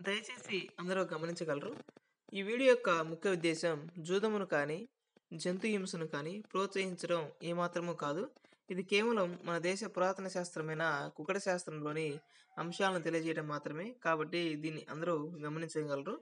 దయచేసి అందరూ గమనించగలరు. ఈ వీడియో యొక్క ముఖ్య ఉద్దేశ్యం జూదమును కానీ, జంతు హింసను కానీ ప్రోత్సహించడం ఏమాత్రమూ కాదు. ఇది కేవలం మన దేశ పురాతన శాస్త్రమైన కుక్కట శాస్త్రంలోని అంశాలను తెలియజేయడం మాత్రమే. కాబట్టి దీన్ని అందరూ గమనించగలరు.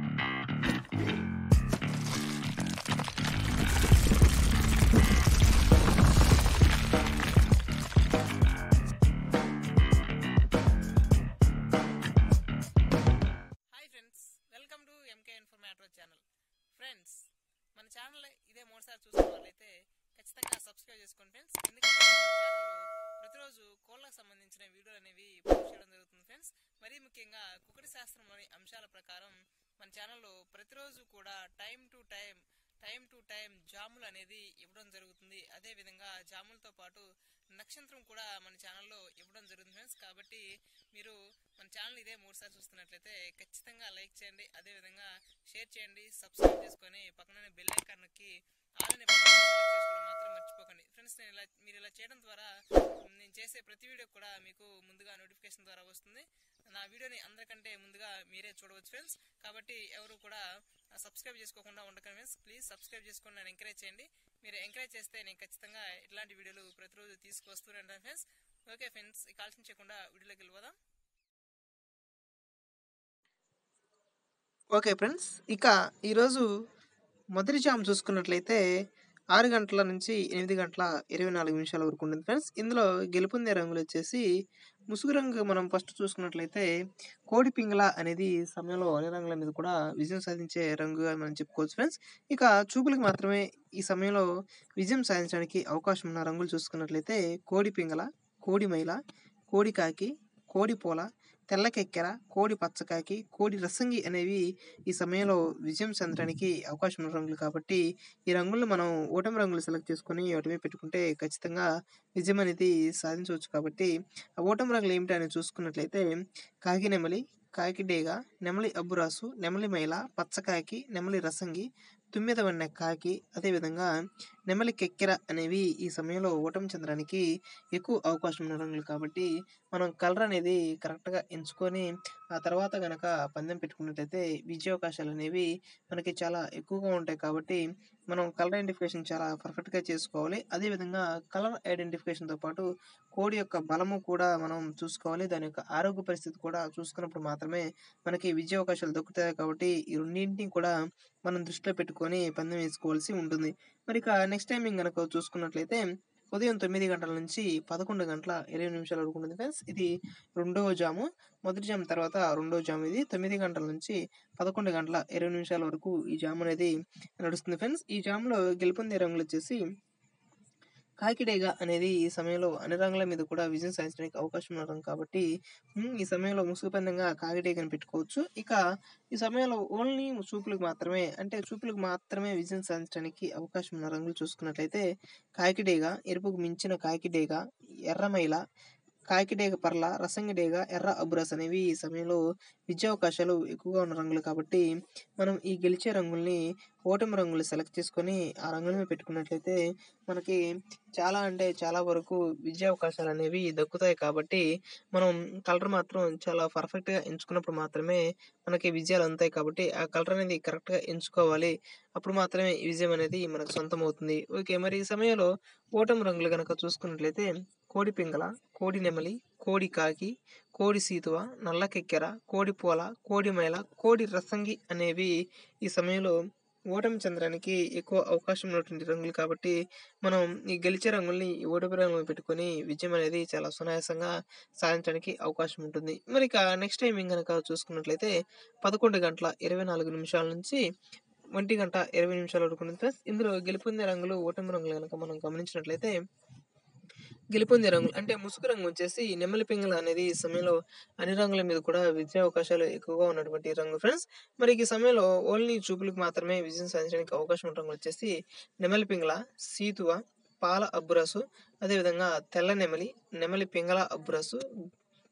Hi friends welcome to MK informative channel friends మన ఛానల్ ఇదే మూడుసార్లు చూసిన వాళ్ళైతే ఖచ్చితంగా సబ్స్క్రైబ్ చేసుకోండి ఫ్రెండ్స్ ఎందుకంటే మన ఛానల్లో ప్రతిరోజు కోళ్ళకు సంబంధించిన వీడియోలు అనేవి పోస్ట్ చేయడం జరుగుతుంది ఫ్రెండ్స్ మరీ ముఖ్యంగా కుక్కటి శాస్త్రంలోని అంశాల ప్రకారం మన ఛానల్లో ప్రతిరోజు కూడా time to time time to time జాములు అనేది ఇవ్వడం జరుగుతుంది అదే విధంగా జాములతో పాటు నక్షత్రం కూడా మన ఛానల్లో ఇవ్వడం జరుగుతుంది ఫ్రెండ్స్ కాబట్టి మీరు మన ఛానల్ ఇదే మూడుసార్లు చూస్తున్నట్లయితే ఖచ్చితంగా లైక్ చేయండి అదే విధంగా షేర్ చేయండి సబ్స్క్రైబ్ చేసుకొని పక్కనే బెల్ ఐకాన్ నొక్కి ఆల్ అనే బటన్ సెలెక్ట్ చేసుకోవడం మాత్రం మర్చిపోకండి ఫ్రెండ్స్ నేను ఇలా మీరు ఇలా చేయడం ద్వారా నేను చేసే ప్రతి వీడియో కూడా మీకు ముందుగా నోటిఫికేషన్ ద్వారా వస్తుంది నా వీడియోని అందరికంటే ముందుగా మీరే చూడవచ్చు ఫ్రెండ్స్ కాబట్టి ఎవరు కూడా సబ్స్క్రైబ్ చేసుకోకుండా ఉండకండి ఫ్రెండ్స్ ప్లీజ్ సబ్స్క్రైబ్ చేసుకొని నన్ను ఎంకరేజ్ చేయండి మీరు ఎంకరేజ్ చేస్తే నేను ఖచ్చితంగా ఇట్లాంటి వీడియోలు ప్రతిరోజు తీసుకొస్తూనే ఉంటాను ఫ్రెండ్స్ ఓకే ఫ్రెండ్స్ ఇక ఆలస్యం చేయకుండా వీడియోలోకి వెళ్ళిపోదాం ఓకే ఫ్రెండ్స్ ఇక ఈరోజు మొదటి జామ్ చూసుకున్నట్లయితే ఆరు గంటల నుంచి ఎనిమిది గంటల ఇరవై నాలుగు నిమిషాల వరకు ఉంటుంది ఫ్రెండ్స్ ఇందులో గెలుపొందే రంగులు వచ్చేసి ముసుగు రంగు మనం ఫస్ట్ చూసుకున్నట్లయితే కోడి పింగళ అనేది సమయంలో అన్ని రంగుల మీద కూడా విజయం సాధించే రంగుగా మనం చెప్పుకోవచ్చు ఫ్రెండ్స్ ఇక చూపులకు మాత్రమే ఈ సమయంలో విజయం సాధించడానికి అవకాశం ఉన్న రంగులు చూసుకున్నట్లయితే కోడి పింగళ కోడి మైల కోడి కాకి కోడి పూల తెల్లకెక్కెర కోడి పచ్చకాకి కోడి రసంగి అనేవి ఈ సమయంలో విజయం చెందడానికి అవకాశం ఉన్న రంగులు కాబట్టి ఈ రంగులను మనం ఓటమి రంగులు సెలెక్ట్ చేసుకొని వాటి పెట్టుకుంటే ఖచ్చితంగా విజయం అనేది సాధించవచ్చు కాబట్టి ఆ ఓటమి రంగులు ఏమిటి అని చూసుకున్నట్లయితే కాకి నెమలి కాకి డేగ నెమలి అబ్బురాసు నెమలి మైల పచ్చకాకి నెమలి రసంగి తుమ్మెద వన్నె కాకి అదేవిధంగా నెమలి కెక్కెర అనేవి ఈ సమయంలో ఓటమి చెందడానికి ఎక్కువ అవకాశం ఉన్న రంగులు కాబట్టి మనం కలర్ అనేది కరెక్ట్గా ఎంచుకొని ఆ తర్వాత గనక పందెం పెట్టుకున్నట్లయితే విజయావకాశాలు అనేవి మనకి చాలా ఎక్కువగా ఉంటాయి కాబట్టి మనం కలర్ ఐడెంటిఫికేషన్ చాలా పర్ఫెక్ట్గా చేసుకోవాలి అదేవిధంగా కలర్ ఐడెంటిఫికేషన్తో పాటు కోడి యొక్క బలము కూడా మనం చూసుకోవాలి దాని యొక్క ఆరోగ్య పరిస్థితి కూడా చూసుకున్నప్పుడు మాత్రమే మనకి విజయావకాశాలు దక్కుతాయి కాబట్టి ఈ రెండింటిని కూడా మనం దృష్టిలో పెట్టుకొని పందెం వేసుకోవాల్సి ఉంటుంది మరి ఇక నెక్స్ట్ టైమింగ్ కనుక చూసుకున్నట్లయితే ఉదయం తొమ్మిది గంటల నుంచి పదకొండు గంటల ఇరవై నిమిషాల వరకు ఉంటుంది ఫ్రెండ్స్ ఇది రెండవ జాము మొదటి జాము తర్వాత రెండవ జాము ఇది తొమ్మిది గంటల నుంచి పదకొండు గంటల ఇరవై నిమిషాల వరకు ఈ జాము అనేది నడుస్తుంది ఫ్రెండ్స్ ఈ జాములో గెలుపొందే రంగులు వచ్చేసి కాకిడేగ అనేది ఈ సమయంలో అన్ని రంగుల మీద కూడా విజయం సాధించడానికి అవకాశం ఉన్న రంగు కాబట్టి ఉమ్, ఈ సమయంలో ముసుగు పందంగా కాకిడేగని పెట్టుకోవచ్చు ఇక ఈ సమయంలో ఓన్లీ చూపులకు మాత్రమే అంటే చూపులకు మాత్రమే విజయం సాధించడానికి అవకాశం ఉన్న రంగులు చూసుకున్నట్లయితే కాకిడేగ ఎరుపుకు మించిన కాకిడేగ ఎర్రమైల కాకిడేగ పర్ల రసంగిడేగ ఎర్ర అబురస్ అనేవి ఈ సమయంలో విజయావకాశాలు ఎక్కువగా ఉన్న రంగులు కాబట్టి మనం ఈ గెలిచే రంగుల్ని ఓటమి రంగులు సెలెక్ట్ చేసుకొని ఆ రంగుల పెట్టుకున్నట్లయితే మనకి చాలా అంటే చాలా వరకు విజయావకాశాలు అనేవి దక్కుతాయి కాబట్టి మనం కలర్ మాత్రం చాలా పర్ఫెక్ట్గా ఎంచుకున్నప్పుడు మాత్రమే మనకి విజయాలు అందుతాయి కాబట్టి ఆ కలర్ అనేది కరెక్ట్గా ఎంచుకోవాలి అప్పుడు మాత్రమే ఈ విజయం అనేది మనకు సొంతం అవుతుంది ఓకే మరి ఈ సమయంలో ఓటమి రంగులు కనుక చూసుకున్నట్లయితే కోడి పింగళ కోడి నెమలి కోడి కాకి కోడి సీతువ నల్ల కెక్కెర కోడి పూల కోడి మైల కోడి రసంగి అనేవి ఈ సమయంలో ఓటమి చెందడానికి ఎక్కువ అవకాశం ఉన్నటువంటి రంగులు కాబట్టి మనం ఈ గెలిచే రంగుల్ని ఈ ఓటమి రంగులు పెట్టుకొని విజయం అనేది చాలా సునాయాసంగా సాధించడానికి అవకాశం ఉంటుంది మరి ఇక నెక్స్ట్ టైమింగ్ కనుక చూసుకున్నట్లయితే పదకొండు గంటల ఇరవై నాలుగు నిమిషాల నుంచి ఒంటి గంట ఇరవై నిమిషాల వరకు ఉంటుంది ఫ్రెండ్స్ ఇందులో గెలుపొందే రంగులు ఓటమి రంగులు కనుక మనం గమనించినట్లయితే గెలుపొందే రంగులు అంటే ముసుగు రంగు వచ్చేసి నెమలి పింగళ అనేది ఈ సమయంలో అన్ని రంగుల మీద కూడా విజయ అవకాశాలు ఎక్కువగా ఉన్నటువంటి రంగు ఫ్రెండ్స్ మరి ఈ సమయంలో ఓన్లీ చూపులకు మాత్రమే విజయం సాధించడానికి అవకాశం ఉన్న రంగులు వచ్చేసి నెమలి పింగళ సీతువ పాల అబ్బురసు అదేవిధంగా తెల్ల నెమలి నెమలి పింగళ అబ్బురసు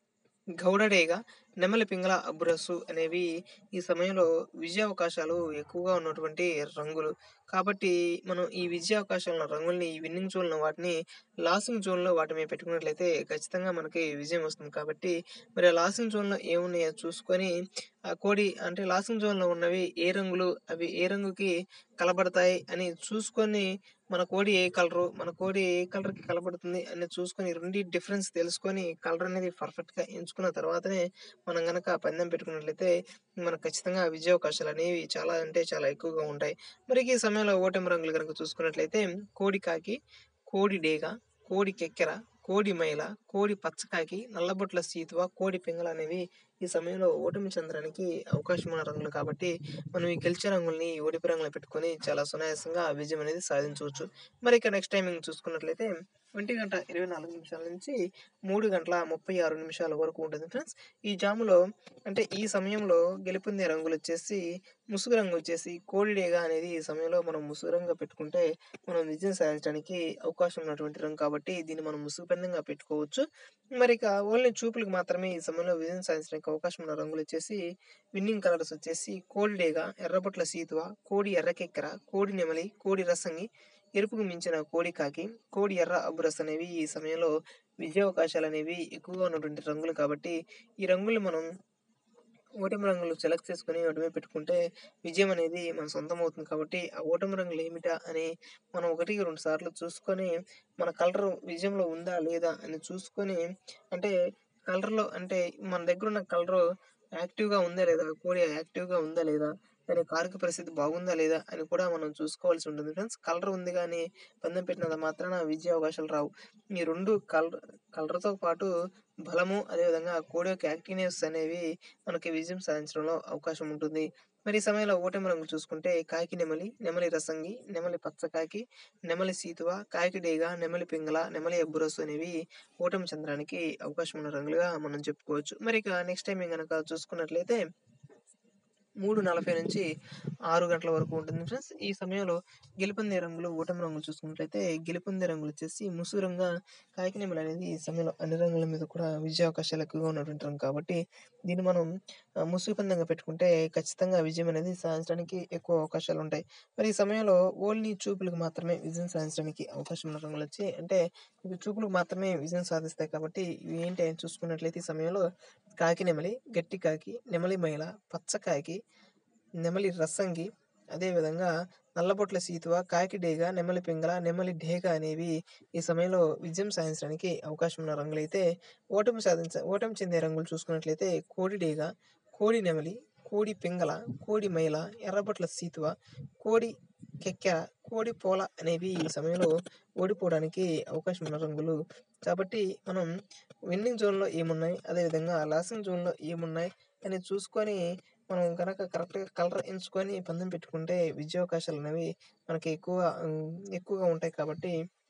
గౌడడేగ, నెమలి పింగళ అబ్బురస్సు అనేవి ఈ సమయంలో విజయావకాశాలు ఎక్కువగా ఉన్నటువంటి రంగులు. కాబట్టి మనం ఈ విజయావకాశాలున్న రంగుల్ని ఈ విన్నింగ్ జోన్‌లో వాటిని లాసింగ్ జోన్‌లో వాటి మీద పెట్టుకున్నట్లయితే ఖచ్చితంగా మనకి విజయం వస్తుంది. కాబట్టి మరి ఆ లాసింగ్ జోన్‌లో ఏమున్నాయో చూసుకొని ఆ కోడి అంటే లాసింగ్ జోన్‌లో ఉన్నవి ఏ రంగులు, అవి ఏ రంగుకి కలబడతాయి అని చూసుకొని మన కోడి ఏ కలరు, మన కోడి ఏ కలర్‌కి కలబడుతుంది అనేది చూసుకొని రెండిటి డిఫరెన్స్ తెలుసుకొని కలర్ అనేది పర్ఫెక్ట్‌గా ఎంచుకున్న తర్వాతనే మనం గనక పందెం పెట్టుకున్నట్లయితే మనకు ఖచ్చితంగా విజయావకాశాలనేవి చాలా అంటే చాలా ఎక్కువగా ఉంటాయి. మరి ఈ సమయంలో ఓటమి రంగులు గనక చూసుకున్నట్లయితే కోడి కాకి, కోడి డేగ, కోడి కెక్కెర, కోడి మైల, కోడి పచ్చకాకి, నల్లబొట్ల సీతువ, కోడి పింగళ అనేవి ఈ సమయంలో ఓటమి చెందడానికి అవకాశం ఉన్న రంగులు కాబట్టి మనం ఈ గెలిచే రంగుల్ని ఓడిపోయే రంగులో పెట్టుకొని చాలా సునాయాసంగా విజయం అనేది సాధించవచ్చు. మరి ఇక నెక్స్ట్ టైమింగ్ చూసుకున్నట్లయితే 1:24 నిమిషాల నుంచి 3:36 నిమిషాల వరకు ఉంటుంది ఫ్రెండ్స్. ఈ జాములో అంటే ఈ సమయంలో గెలుపొందే రంగులొచ్చేసి ముసుగు రంగొచ్చేసి కోడి డేగ అనేది ఈ సమయంలో మనం ముసుగు రంగుగా పెట్టుకుంటే మనం విజయం సాధించడానికి అవకాశం ఉన్నటువంటి రంగు కాబట్టి దీన్ని మనం ముసుగు పందెంగా పెట్టుకోవచ్చు. మరి ఇక ఓన్లీ చూపులకు మాత్రమే ఈ సమయంలో విజయం సాధించడానికి అవకాశం ఉన్న రంగులొచ్చేసి విన్నింగ్ కలర్స్ వచ్చేసి కోడి డేగ, ఎర్రబొట్ల సీతువ, కోడి ఎర్ర కెక్కెర, కోడి నెమలి, కోడి రసంగి, ఎరుపుకు మించిన కోడి కాకి, కోడి ఎర్ర అబ్బురస్ అనేవి ఈ సమయంలో విజయావకాశాలనేవి ఎక్కువగా ఉన్నటువంటి రంగులు కాబట్టి ఈ రంగుల్ని మనం ఓటమి రంగులు సెలెక్ట్ చేసుకొని వాటి మీద పెట్టుకుంటే విజయం అనేది మన సొంతం అవుతుంది కాబట్టి ఆ ఓటమి రంగులు ఏమిటా అని మనం 1, 2 సార్లు చూసుకొని మన కలర్ విజయంలో ఉందా లేదా అని చూసుకొని అంటే కలర్‌లో అంటే మన దగ్గరున్న కలరు యాక్టివ్‌గా ఉందా లేదా, కోడి యాక్టివ్‌గా ఉందా లేదా, దాని కారక పరిస్థితి బాగుందా లేదా అని కూడా మనం చూసుకోవాల్సి ఉంటుంది ఫ్రెండ్స్. కలర్ ఉంది గానీ పందెం పెట్టినంత మాత్రాన విజయావకాశాలు రావు. ఈ 2 కలర్ కలర్‌తో పాటు బలము అదేవిధంగా కోడి యొక్క యాక్టివ్‌నెస్ అనేవి మనకి విజయం సాధించడంలో అవకాశం ఉంటుంది. మరి ఈ సమయంలో ఓటమి రంగులు చూసుకుంటే కాకి నెమలి, నెమలి రసంగి, నెమలి పచ్చకాకి, నెమలి సీతువ, కాకి డేగ, నెమలి పింగళ, నెమలి అబ్బురస్సు అనేవి ఓటమి చెందడానికి అవకాశం ఉన్న రంగులుగా మనం చెప్పుకోవచ్చు. మరి ఇక నెక్స్ట్ టైమింగ్ గనక చూసుకున్నట్లయితే 3:40 నుంచి 6 గంటల వరకు ఉంటుంది ఫ్రెండ్స్. ఈ సమయంలో గెలుపొందే రంగులు, ఓటమి రంగులు చూసుకున్నట్లయితే గెలుపొందే రంగులొచ్చేసి ముసుగు రంగుగా కాకి నెమలి అనేది ఈ సమయంలో అన్ని రంగుల మీద కూడా విజయావకాశాలు ఎక్కువగా ఉన్నటువంటి రంగు కాబట్టి దీన్ని మనం ఆహ్, ముసుగు పందెంగా పెట్టుకుంటే ఖచ్చితంగా విజయం అనేది సాధించడానికి ఎక్కువ అవకాశాలుంటాయి. మరి ఈ సమయంలో ఓన్లీ చూపులకు మాత్రమే విజయం సాధించడానికి అవకాశం ఉన్న రంగులొచ్చి అంటే ఇవి చూపులకు మాత్రమే విజయం సాధిస్తాయి కాబట్టి ఇవి ఏంటి అని చూసుకున్నట్లయితే ఈ సమయంలో కాకి నెమలి, గట్టి కాకి, నెమలి మైల, పచ్చకాకి, నెమలి రసంగి, అదేవిధంగా నల్లబొట్ల సీతువ, కాకి డేగ, నెమలి పింగళ, నెమలి డేగ అనేవి ఈ సమయంలో విజయం సాధించడానికి అవకాశం ఉన్న రంగులైతే ఓటమి సాధించ ఓటమి చెందే రంగులు చూసుకున్నట్లయితే కోడి డేగ, కోడి నెమలి, కోడి పింగళ, కోడి మైల, ఎర్రబొట్ల సీతువ, కోడి కెక్కెర, కోడి పోల అనేవి ఈ సమయంలో ఓడిపోవడానికి అవకాశం ఉన్న రంగులు. కాబట్టి మనం విన్నింగ్ జోన్‌లో ఏమున్నాయి, అదేవిధంగా లాసింగ్ జోన్‌లో ఏమున్నాయి అని చూసుకొని మనం గనక కరెక్ట్‌గా కలర్ ఎంచుకొని పందెం పెట్టుకుంటే విజయావకాశాలనేవి మనకి ఎక్కువగా హ్మ్, ఎక్కువగా ఉంటాయి కాబట్టి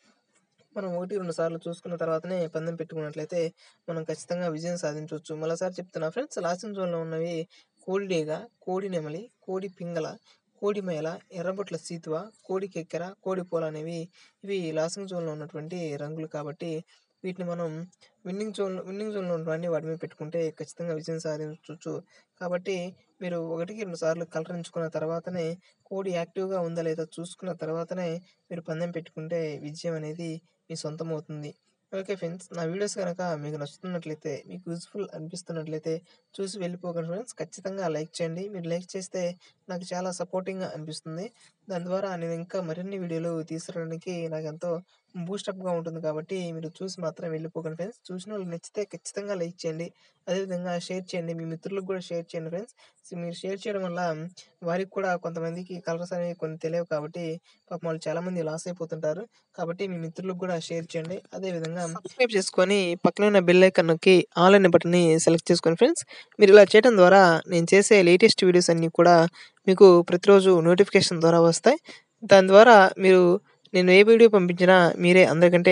మనం 1, 2 సార్లు చూసుకున్న తర్వాతనే పందెం పెట్టుకున్నట్లయితే మనం ఖచ్చితంగా విజయం సాధించొచ్చు. మరోసారి చెప్తున్నా ఫ్రెండ్స్ లాసింగ్ జోన్‌లో ఉన్నవి కోడి డేగ, కోడి నెమలి, కోడి పింగళ, కోడి మైల, ఎర్రబొట్ల సీతువ, కోడి కెక్కెర, కోడి పోల అనేవి ఇవి లాసింగ్ జోన్‌లో ఉన్నటువంటి రంగులు కాబట్టి వీటిని మనం విన్నింగ్ జోన్‌లో విన్నింగ్ జోన్‌లో ఉన్నవన్నీ వాటి మీద పెట్టుకుంటే ఖచ్చితంగా విజయం సాధించొచ్చు. కాబట్టి మీరు 1, 2 సార్లు కలర్ ఎంచుకున్న తర్వాతనే కోడి యాక్టివ్‌గా ఉందా లేదా చూసుకున్న తర్వాతనే మీరు పందెం పెట్టుకుంటే విజయం అనేది మీ సొంతం అవుతుంది. Okay friends. నా వీడియోస్ గనక మీకు నచ్చుతున్నట్లయితే, మీకు యూజ్‌ఫుల్ అనిపిస్తున్నట్లయితే చూసి వెళ్ళిపోకండి ఫ్రెండ్స్. ఖచ్చితంగా లైక్ చేయండి. మీరు లైక్ చేస్తే నాకు చాలా సపోర్టింగ్‌గా అనిపిస్తుంది. దాని ద్వారా నేను ఇంకా మరిన్ని వీడియోలు తీసుకురావడానికి నాకెంతో బూస్టప్‌గా ఉంటుంది కాబట్టి మీరు చూసి మాత్రం వెళ్ళిపోకండి ఫ్రెండ్స్. చూసినోళ్ళు నచ్చితే ఖచ్చితంగా లైక్ చేయండి. అదేవిధంగా షేర్ చేయండి. మీ మిత్రులకు కూడా షేర్ చేయండి ఫ్రెండ్స్. సో మీరు షేర్ చేయడం వల్ల వారికి కూడా కొంతమందికి కలర్స్ అనేవి కొన్ని తెలియవు కాబట్టి పాపం వాళ్ళు చాలామంది లాస్ అయిపోతుంటారు. కాబట్టి మీ మిత్రులకు కూడా షేర్ చేయండి. అదేవిధంగా సబ్స్క్రైబ్ చేసుకొని పక్కనే ఉన్న బెల్ ఐకాన్ నొక్కి ఆల్ అనే బటన్‌ని సెలెక్ట్ చేసుకోండి ఫ్రెండ్స్. మీరు ఇలా చేయడం ద్వారా నేను చేసే లేటెస్ట్ వీడియోస్ అన్నీ కూడా మీకు ప్రతిరోజు నోటిఫికేషన్ ద్వారా వస్తాయి. దాని ద్వారా మీరు నేను ఏ వీడియో పంపించినా మీరే అందరికంటే